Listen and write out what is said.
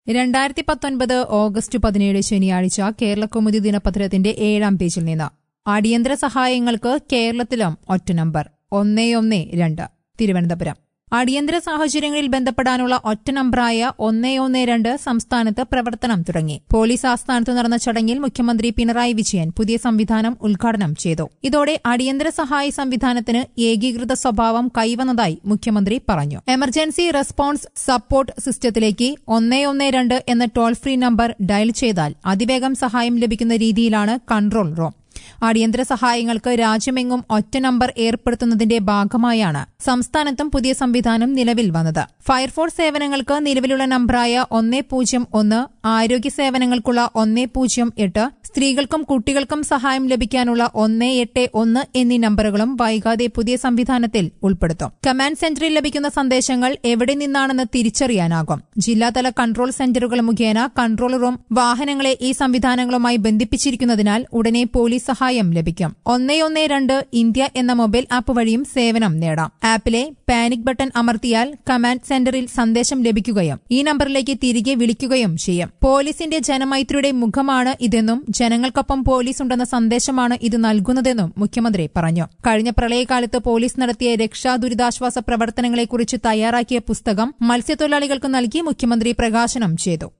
രണ്ടായിരത്തി പത്തൊൻപത് ഓഗസ്റ്റ് പതിനേഴ് ശനിയാഴ്ച കേരളകൗമുദി ദിനപത്രത്തിന്റെ ഏഴാം പേജിൽ നിന്ന് അടിയന്തര സഹായങ്ങൾക്ക് കേരളത്തിലും ഒറ്റ നമ്പർ ഒന്നേ ഒന്ന് രണ്ട് തിരുവനന്തപുരം അടിയന്തര സാഹചര്യങ്ങളിൽ ബന്ധപ്പെടാനുള്ള ഒറ്റ നമ്പറായ ഒന്നേ ഒന്ന് രണ്ട് സംസ്ഥാനത്ത് പ്രവർത്തനം തുടങ്ങി പോലീസ് ആസ്ഥാനത്ത് നടന്ന ചടങ്ങിൽ മുഖ്യമന്ത്രി പിണറായി വിജയൻ പുതിയ സംവിധാനം ഉദ്ഘാടനം ചെയ്തു ഇതോടെ അടിയന്തര സഹായ സംവിധാനത്തിന് ഏകീകൃത സ്വഭാവം കൈവന്നതായി മുഖ്യമന്ത്രി പറഞ്ഞു എമർജൻസി റെസ്പോൺസ് സപ്പോർട്ട് സിസ്റ്റത്തിലേക്ക് ഒന്നേ ഒന്ന് രണ്ട് എന്ന ടോൾ ഫ്രീ നമ്പർ ഡയൽ ചെയ്താൽ അതിവേഗം സഹായം ലഭിക്കുന്ന രീതിയിലാണ് കൺട്രോൾ റൂം അടിയന്തര സഹായങ്ങൾക്ക് രാജ്യമെങ്ങും ഒറ്റ നമ്പർ ഏർപ്പെടുത്തുന്നതിന്റെ ഭാഗമായാണ് സംസ്ഥാനത്തും പുതിയ സംവിധാനം നിലവിൽ വന്നത് ഫയർഫോഴ്സ് സേവനങ്ങൾക്ക് നിലവിലുള്ള നമ്പറായ ഒന്നേ പൂജ്യം ഒന്ന് ആരോഗ്യ സേവനങ്ങൾക്കുള്ള ഒന്നേ പൂജ്യം എട്ട് സ്ത്രീകൾക്കും കുട്ടികൾക്കും സഹായം ലഭിക്കാനുള്ള ഒന്നേ എട്ട് ഒന്ന് എന്നീ നമ്പറുകളും വൈകാതെ പുതിയ സംവിധാനത്തിൽ ഉൾപ്പെടുത്തും കമാൻഡ് സെന്ററിൽ ലഭിക്കുന്ന സന്ദേശങ്ങൾ എവിടെ നിന്നാണെന്ന് തിരിച്ചറിയാനാകും ജില്ലാതല കൺട്രോൾ സെന്ററുകൾ മുഖേന കൺട്രോൾ റൂം വാഹനങ്ങളെ ഈ സംവിധാനങ്ങളുമായി ബന്ധിപ്പിച്ചിരിക്കുന്നതിനാൽ ഉടനെ പോലീസ് സഹായം ലഭിക്കും ഒന്നേ ഒന്നേ രണ്ട് ഇന്ത്യ എന്ന മൊബൈൽ ആപ്പ് വഴിയും സേവനം നേടാം ആപ്പിലെ പാനിക് ബട്ടൺ അമർത്തിയാൽ കമാൻഡ് സെന്ററിൽ സന്ദേശം ലഭിക്കുകയും ഈ നമ്പറിലേക്ക് തിരികെ വിളിക്കുകയും ചെയ്യും പോലീസിന്റെ ജനമൈത്രിയുടെ മുഖമാണ് ഇതെന്നും ജനങ്ങൾക്കൊപ്പം പോലീസ് ഉണ്ടെന്ന സന്ദേശമാണ് ഇത് നൽകുന്നതെന്നും മുഖ്യമന്ത്രി പറഞ്ഞു കഴിഞ്ഞ പ്രളയകാലത്ത് പോലീസ് നടത്തിയ രക്ഷാ ദുരിതാശ്വാസ പ്രവർത്തനങ്ങളെക്കുറിച്ച് തയ്യാറാക്കിയ പുസ്തകം മത്സ്യത്തൊഴിലാളികൾക്ക് നൽകി മുഖ്യമന്ത്രി പ്രകാശനം ചെയ്തു